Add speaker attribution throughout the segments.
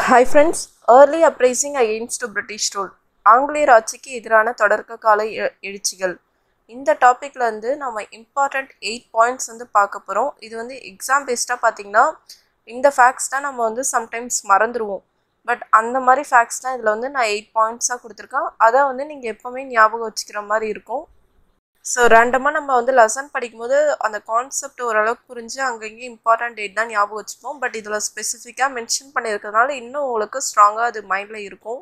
Speaker 1: hi friends early uprising against British rule ஆங்கிலேயர் ஆட்சிக்கு எதிரான தொடக்க கால எ- எழுச்சிகள் இந்த டாப்பிக்கில் வந்து நம்ம இம்பார்ட்டண்ட் எயிட் பாயிண்ட்ஸ் வந்து பார்க்க போகிறோம் இது வந்து எக்ஸாம் பேஸ்டாக பார்த்தீங்கன்னா இந்த ஃபேக்ட்ஸ் தான் நம்ம வந்து சம்டைம்ஸ் மறந்துடுவோம் பட் அந்த மாதிரி ஃபேக்ட்ஸ் தான் இதில் வந்து நான் எயிட் பாயிண்ட்ஸாக கொடுத்துருக்கேன் அதை வந்து நீங்கள் எப்போவுமே ஞாபகம் வச்சுக்கிற மாதிரி இருக்கும் ஸோ ரேண்டமாக நம்ம வந்து லெசன் படிக்கும்போது அந்த கான்செப்ட் ஓரளவுக்கு புரிஞ்சு அங்கங்கே இம்பார்ட்டன்ட் டேட் தான் ஞாபகம் வச்சுப்போம் பட் இதில் ஸ்பெசிஃபிக்காக மென்ஷன் பண்ணியிருக்கிறதுனால இன்னும் உங்களுக்கு ஸ்ட்ராங்காக அது மைண்டில் இருக்கும்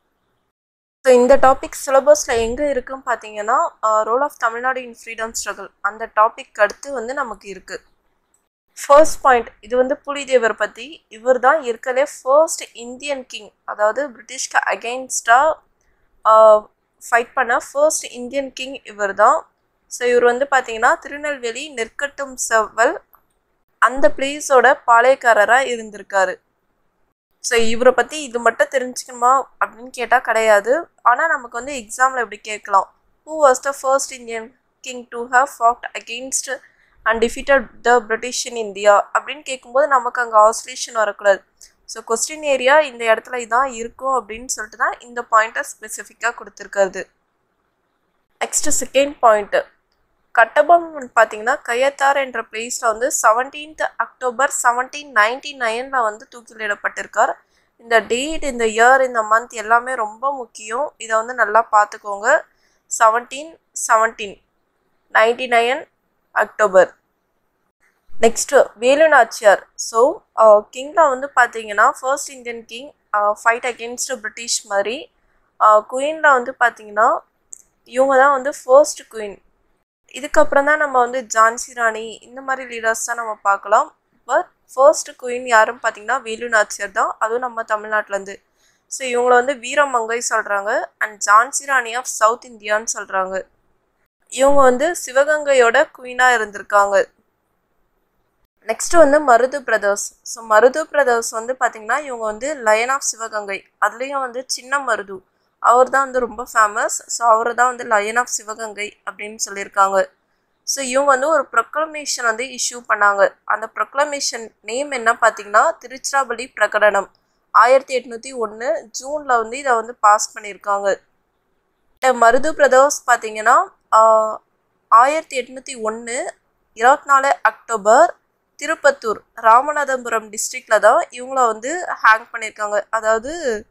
Speaker 1: ஸோ இந்த டாபிக் சிலபஸில் எங்கே இருக்குன்னு பார்த்தீங்கன்னா role of Tamil Nadu in freedom struggle அந்த டாபிக் அடுத்து வந்து நமக்கு இருக்குது ஃபர்ஸ்ட் பாயிண்ட் இது வந்து புலிதேவர் பற்றி இவர் தான் இருக்கலே ஃபர்ஸ்ட் இந்தியன் கிங் அதாவது பிரிட்டிஷ்க்கு அகெயின்ஸ்டாக ஃபைட் பண்ண ஃபர்ஸ்ட் இந்தியன் கிங் இவர் தான் ஸோ இவர் வந்து பார்த்தீங்கன்னா திருநெல்வேலி நெற்கட்டும் செவ்வல் அந்த பிளேஸோட பாளையக்காரராக இருந்திருக்காரு ஸோ இவரை பற்றி இது மட்டும் தெரிஞ்சுக்கணுமா அப்படின்னு கேட்டால் கிடையாது ஆனால் நமக்கு வந்து எக்ஸாமில் இப்படி கேட்கலாம் who was the first Indian king to have fought against and defeated the British in India அப்படின்னு கேட்கும்போது நமக்கு அங்கே ஆஸ்லேஷன் வரக்கூடாது ஸோ கொஸ்டின் ஏரியா இந்த இடத்துல இதான் இருக்கும் அப்படின்னு சொல்லிட்டு தான் இந்த பாயிண்ட்டை ஸ்பெசிஃபிக்காக கொடுத்துருக்காது நெக்ஸ்ட் செகண்ட் பாயிண்ட்டு கட்டபொம்மன் பார்த்தீங்கன்னா கையத்தார் என்ற பிளேஸில் வந்து செவன்டீன்த் அக்டோபர் செவன்டீன் நைன்டி நைனில் வந்து தூக்கிலிடப்பட்டிருக்கார் இந்த டேட் இந்த இயர் இந்த மந்த் எல்லாமே ரொம்ப முக்கியம் இதை வந்து நல்லா பார்த்துக்கோங்க seventeen seventeen ninety nine October next Velu Nachiyar so கிங்கில் வந்து பார்த்தீங்கன்னா first Indian king fight against British மாதிரி குயினில் வந்து பார்த்தீங்கன்னா இவங்க தான் வந்து ஃபர்ஸ்ட் குயின் இதுக்கப்புறம் தான் நம்ம வந்து ஜான்சி ராணி இந்த மாதிரி லீடர்ஸ் தான் நம்ம பார்க்கலாம் பட் ஃபர்ஸ்ட் குயின் யாருன்னு பார்த்தீங்கன்னா வேலு நாச்சியார் தான் அதுவும் நம்ம தமிழ்நாட்டிலேருந்து ஸோ இவங்கள வந்து வீரமங்கை சொல்கிறாங்க and Jhansi Rani of south இந்தியான்னு சொல்கிறாங்க இவங்க வந்து சிவகங்கையோட குயினாக இருந்திருக்காங்க நெக்ஸ்ட் வந்து Marudhu brothers so Marudhu brothers வந்து பார்த்தீங்கன்னா இவங்க வந்து லயன் ஆஃப் சிவகங்கை அதுலேயும் வந்து சின்ன மருது அவர் தான் வந்து ரொம்ப ஃபேமஸ் ஸோ அவர் தான் வந்து லயன் ஆஃப் சிவகங்கை அப்படின்னு சொல்லியிருக்காங்க ஸோ இவங்க வந்து ஒரு ப்ரொக்ளமேஷன் வந்து இஷ்யூ பண்ணாங்க அந்த ப்ரொக்ளமேஷன் நேம் என்ன பார்த்தீங்கன்னா திருச்சிராப்பள்ளி பிரகடனம் ஆயிரத்தி எட்நூற்றி ஒன்று ஜூனில் வந்து இதை வந்து பாஸ் பண்ணியிருக்காங்க இந்த மருது பிரதர்ஸ் பார்த்தீங்கன்னா ஆஹ், ஆயிரத்தி எட்நூற்றி ஒன்று இருபத்தி நாலு அக்டோபர் திருப்பத்தூர் ராமநாதபுரம் டிஸ்ட்ரிக்டில் தான் இவங்கள வந்து ஹேங் பண்ணியிருக்காங்க அதாவது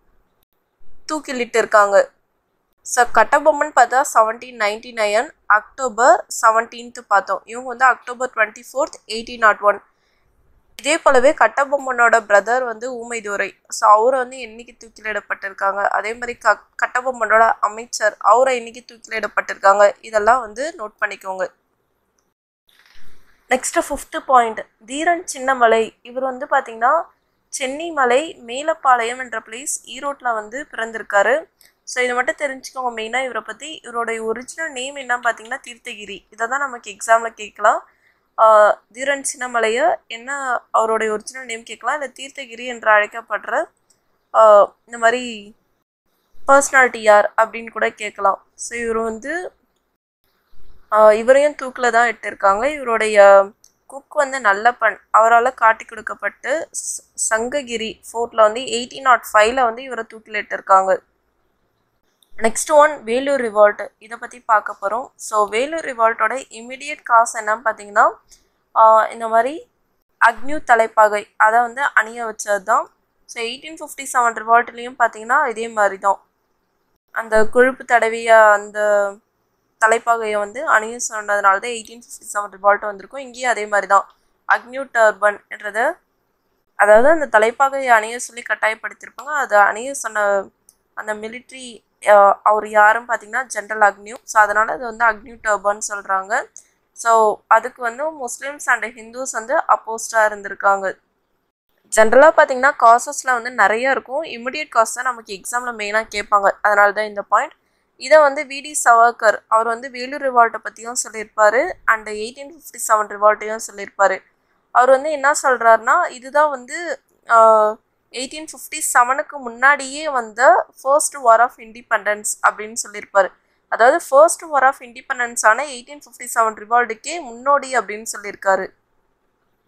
Speaker 1: தூக்கிலிட்டு இருக்காங்க ஸோ கட்டபொம்மன் பார்த்தா seventeen ninety nine October seventeenth பார்த்தோம் இவங்க வந்து October twenty fourth eighteen nought one இதே போலவே கட்டபொம்மனோட பிரதர் வந்து ஊமைதுரை ஸோ அவரை வந்து என்னைக்கு தூக்கிலிடப்பட்டிருக்காங்க அதே மாதிரி க கட்டபொம்மனோட அமைச்சர் அவரை என்னைக்கு தூக்கிலிடப்பட்டிருக்காங்க இதெல்லாம் வந்து நோட் பண்ணிக்கோங்க next fifth point Theeran Chinnamalai இவர் வந்து பார்த்தீங்கன்னா சென்னிமலை மேலப்பாளையம் என்ற பிளேஸ் ஈரோட்டில் வந்து பிறந்திருக்காரு ஸோ இதை மட்டும் தெரிஞ்சுக்கோங்க மெயினாக இவரை பற்றி இவருடைய ஒரிஜினல் நேம் என்ன பார்த்தீங்கன்னா தீர்த்தகிரி இதை தான் நமக்கு எக்ஸாமில் கேட்கலாம் ஆஹ் தீரன் சின்னமலையை என்ன அவருடைய ஒரிஜினல் நேம் கேட்கலாம் இல்லை தீர்த்தகிரி என்று அழைக்கப்படுற ஆஹ் இந்த மாதிரி பர்சனாலிட்டி யார் அப்படின்னு கூட கேட்கலாம் ஸோ இவர் வந்து ஆஹ் இவரையும் தூக்கில் தான் இட்டிருக்காங்க இவருடைய குக் வந்து நல்லப்பன் அவரால் காட்டி கொடுக்கப்பட்டு ச- சங்ககிரி ஃபோர்ட்டில் வந்து எயிட்டீன் நாட் ஃபைவ்ல வந்து இவரை தூக்கில் இட்டிருக்காங்க நெக்ஸ்ட் ஒன் வேலூர் ரிவால்ட் இதை பற்றி பார்க்க போகிறோம் ஸோ வேலூர் ரிவால்ட்டோட இமிடியட் காஸ் என்னன்னு பார்த்தீங்கன்னா ஆஹ் இந்த மாதிரி அக்னியூ தலைப்பாகை அதை வந்து அணிய வச்சது தான் ஸோ எயிட்டீன் ஃபிஃப்டி செவன் ரிவால்ட்லேயும் பார்த்தீங்கன்னா இதே மாதிரி தான் அந்த கொழுப்பு தடவிய அந்த தலைப்பாகையை வந்து அணிய சொன்னதுனால தான் எயிட்டீன் ஃபிஃப்டி செவன் ரிவால்ட் வந்திருக்கும் இங்கேயும் அதே மாதிரி தான் அக்னியூ டர்பன் என்றத அதாவது அந்த தலைப்பாகையை அணிய சொல்லி கட்டாயப்படுத்தியிருப்பாங்க அதை அணிய சொன்ன அந்த மிலிட்ரி அவர் யாருன்னு பார்த்தீங்கன்னா ஜென்ரல் அக்னியூ ஸோ அதனால் அது வந்து அக்னியூ டர்பன் சொல்கிறாங்க ஸோ அதுக்கு வந்து முஸ்லிம்ஸ் அண்ட் ஹிந்துஸ் வந்து அப்போஸ்டாக இருந்திருக்காங்க ஜென்ரலாக பார்த்தீங்கன்னா காசஸில் வந்து நிறைய இருக்கும் இமிடியட் காஸ் தான் நமக்கு எக்ஸாமில் மெயினாக கேட்பாங்க அதனால தான் இந்த பாயிண்ட் இதை வந்து விடி சவர்கர் அவர் வந்து வேலூர் ரிவால்ட்டை பற்றியும் சொல்லியிருப்பாரு அண்ட் எயிட்டீன் ஃபிஃப்டி செவன் ரிவால்ட்டையும் சொல்லியிருப்பாரு அவர் வந்து என்ன சொல்கிறாருன்னா இதுதான் வந்து எயிட்டீன் ஃபிஃப்டி செவனுக்கு முன்னாடியே வந்த ஃபர்ஸ்ட் வார் ஆஃப் இண்டிபெண்டன்ஸ் அப்படின்னு சொல்லியிருப்பாரு அதாவது ஃபர்ஸ்ட் வார் ஆஃப் இண்டிபெண்டன்ஸ் ஆன எயிட்டீன் ஃபிஃப்டி செவன் ரிவால்டுக்கே முன்னோடி அப்படின்னு சொல்லியிருக்காரு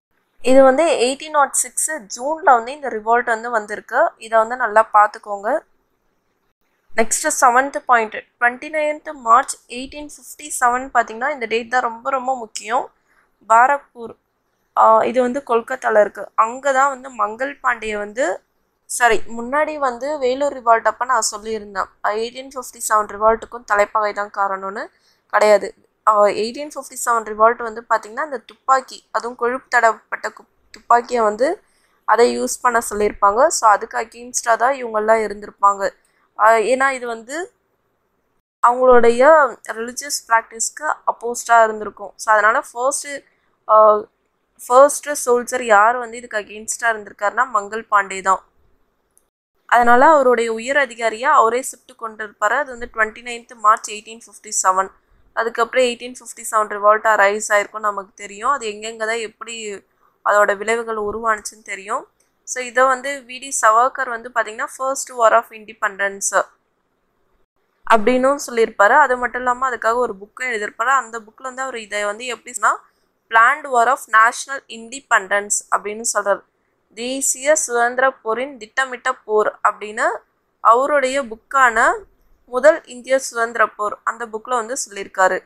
Speaker 1: இது வந்து எயிட்டீன் நாட் சிக்ஸு ஜூனில் வந்து இந்த ரிவால்ட் வந்து வந்திருக்கு இதை வந்து நல்லா பார்த்துக்கோங்க next seventh point twenty ninth March eighteen fifty seven பார்த்தீங்கன்னா இந்த டேட் தான் ரொம்ப ரொம்ப முக்கியம் பாரக்பூர் இது வந்து கொல்கத்தாவில் இருக்குது அங்கே தான் வந்து மங்கள் பாண்டிய வந்து சரி முன்னாடி வந்து வேலூர் ரிவால்ட் அப்போ நான் சொல்லியிருந்தேன் எயிட்டீன் ஃபிஃப்டி செவன் ரிவால்ட்டுக்கும் தலைப்பகை தான் காரணம்னு கிடையாது எயிட்டீன் ஃபிஃப்டி செவன் ரிவால்ட் வந்து பார்த்திங்கன்னா இந்த துப்பாக்கி அதுவும் கொழுப்பு தடப்பட்ட துப்பாக்கியை வந்து அதை யூஸ் பண்ண சொல்லியிருப்பாங்க ஸோ அதுக்கு அகெயின்ஸ்டாக தான் இவங்கெல்லாம் இருந்திருப்பாங்க ஏன்னா இது வந்து அவங்களுடைய ரிலிஜியஸ் ப்ராக்டிஸ்க்கு அப்போஸ்டாக இருந்திருக்கும் ஸோ அதனால் ஃபர்ஸ்ட்டு ஃபர்ஸ்ட்டு சோல்ஜர் யார் வந்து இதுக்கு அகெயின்ஸ்டாக இருந்திருக்காருன்னா மங்கள் பாண்டே தான் அதனால் அவருடைய உயர் அதிகாரியாக அவரே ஷிஃப்ட் கொண்டு இருப்பார் அது வந்து twenty ninth March eighteen fifty seven அதுக்கப்புறம் எயிட்டீன் ஃபிஃப்டி செவன் ரிவால்ட்டாக ரைஸ் ஆயிருக்கும் நமக்கு தெரியும் அது எங்கெங்கே தான் எப்படி அதோட விளைவுகள் உருவானுச்சுன்னு தெரியும் ஸோ இதை வந்து விடி சவர்கர் வந்து பார்த்திங்கன்னா ஃபர்ஸ்ட் வார் ஆஃப் இண்டிபெண்டன்ஸ் அப்படின்னும் சொல்லியிருப்பாரு அது மட்டும் இல்லாமல் அதுக்காக ஒரு புக்கும் எழுதியிருப்பாரு அந்த புக்கில் வந்து அவர் இதை வந்து எப்படின்னா planned war of national independence அப்படின்னு சொல்கிறார் தேசிய சுதந்திர போரின் திட்டமிட்ட போர் அப்படின்னு அவருடைய புக்கான முதல் இந்திய சுதந்திர போர் அந்த புக்கில் வந்து சொல்லியிருக்காரு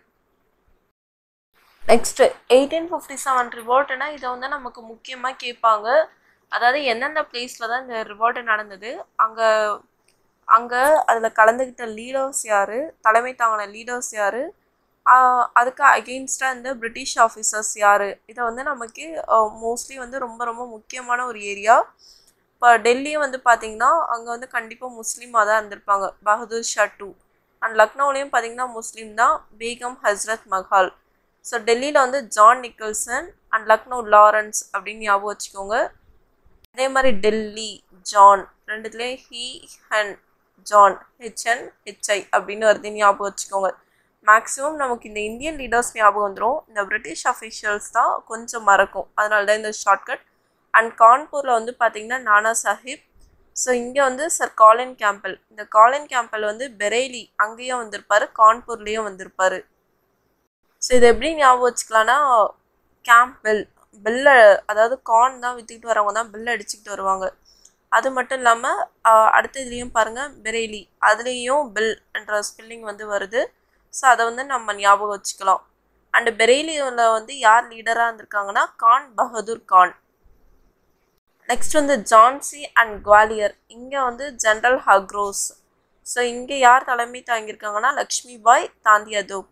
Speaker 1: நெக்ஸ்ட்டு எயிட்டீன் ஃபிஃப்டி செவன் ரிவால்ட்னா இதை வந்து நமக்கு முக்கியமாக கேட்பாங்க அதாவது எந்தெந்த பிளேஸில் தான் இந்த ரிவால்ட் நடந்தது அங்கே அங்கே அதில் கலந்துக்கிட்ட லீடர்ஸ் யார் தலைமை தாங்கின லீடர்ஸ் யார் அதுக்கு அகெயின்ஸ்டாக இந்த பிரிட்டிஷ் ஆஃபீஸர்ஸ் யார் இதை வந்து நமக்கு மோஸ்ட்லி வந்து ரொம்ப ரொம்ப முக்கியமான ஒரு ஏரியா இப்போ டெல்லியும் வந்து பார்த்திங்கன்னா அங்கே வந்து கண்டிப்பாக முஸ்லீமாக தான் இருந்திருப்பாங்க பகதூர் ஷா டூ அண்ட் லக்னோலையும் பார்த்திங்கன்னா முஸ்லீம் தான் பேகம் ஹஸ்ரத் மஹால் ஸோ டெல்லியில் வந்து John Nicholson and Lucknow Lawrence அப்படின்னு ஞாபகம் வச்சுக்கோங்க அதே மாதிரி டெல்லி ஜான் ரெண்டுத்துலேயும் ஹி ஹன் ஜான் ஹெச்என் ஹெச்ஐ அப்படின்னு வருது ஞாபகம் வச்சுக்கோங்க மேக்ஸிமம் நமக்கு இந்த இந்தியன் லீடர்ஸ் ஞாபகம் வந்துடும் இந்த பிரிட்டிஷ் அஃபிஷியல்ஸ் தான் கொஞ்சம் மறக்கும் அதனால தான் இந்த ஷார்ட்கட் அண்ட் கான்பூரில் வந்து பார்த்திங்கன்னா நானா சாஹிப் ஸோ இங்கே வந்து சர் காலின் கேம்பல் இந்த காலின் கேம்பல் வந்து பெரேலி அங்கேயும் வந்திருப்பார் கான்பூர்லேயும் வந்திருப்பார் ஸோ இது எப்படி ஞாபகம் வச்சுக்கலான்னா கேம்பெல் பெல்லை அதாவது கார்ன் தான் விற்றுக்கிட்டு வரவங்க தான் பெல் அடிச்சுக்கிட்டு வருவாங்க அது மட்டும் இல்லாமல் அடுத்த இதுலேயும் பாருங்கள் பெரேலி அதுலேயும் பெல் என்ற ஸ்பெல்லிங் வந்து வருது ஸோ அதை வந்து நம்ம ஞாபகம் வச்சுக்கலாம் அண்டு பெரேலியில் வந்து யார் லீடராக இருந்திருக்காங்கன்னா கான் பகதூர் கான் நெக்ஸ்ட் வந்து ஜான்சி அண்ட் குவாலியர் இங்கே வந்து ஜென்ரல் ஹக்ரோஸ் ஸோ இங்கே யார் தலைமை தாங்கியிருக்காங்கன்னா லக்ஷ்மி பாய் தாந்தியதோப்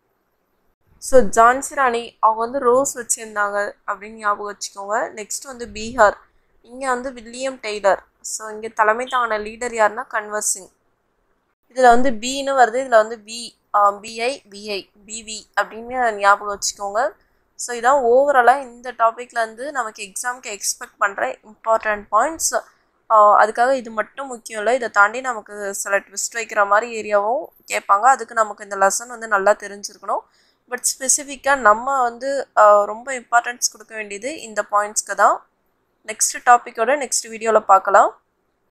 Speaker 1: ஸோ ஜான்சி ராணி அவங்க வந்து ரோஸ் வச்சுருந்தாங்க அப்படின்னு ஞாபகம் வச்சுக்கோங்க நெக்ஸ்ட் வந்து பீகார் இங்கே வந்து வில்லியம் டெய்லர் ஸோ இங்கே தலைமை தாங்கின லீடர் யாருன்னா கன்வர் சிங் இதில் வந்து பின்னு வருது இதில் வந்து பி பிஐ பிஐ பிவி அப்படின்னு ஞாபகம் வச்சுக்கோங்க ஸோ இதான் ஓவராலாக இந்த டாப்பிக்கில் வந்து நமக்கு எக்ஸாமுக்கு எக்ஸ்பெக்ட் பண்ணுற இம்பார்ட்டண்ட் பாயிண்ட்ஸ் அதுக்காக இது மட்டும் முக்கியம் இல்லை இதை தாண்டி நமக்கு சில ட்விஸ்ட் வைக்கிற மாதிரி ஏரியாவும் கேட்பாங்க அதுக்கு நமக்கு இந்த லெசன் வந்து நல்லா தெரிஞ்சிருக்கணும் பட் ஸ்பெசிஃபிக்காக நம்ம வந்து ரொம்ப இம்பார்ட்டன்ஸ் கொடுக்க வேண்டியது இந்த பாயிண்ட்ஸ்க்கு தான் நெக்ஸ்ட் டாப்பிக்கோட நெக்ஸ்ட் வீடியோவில் பார்க்கலாம்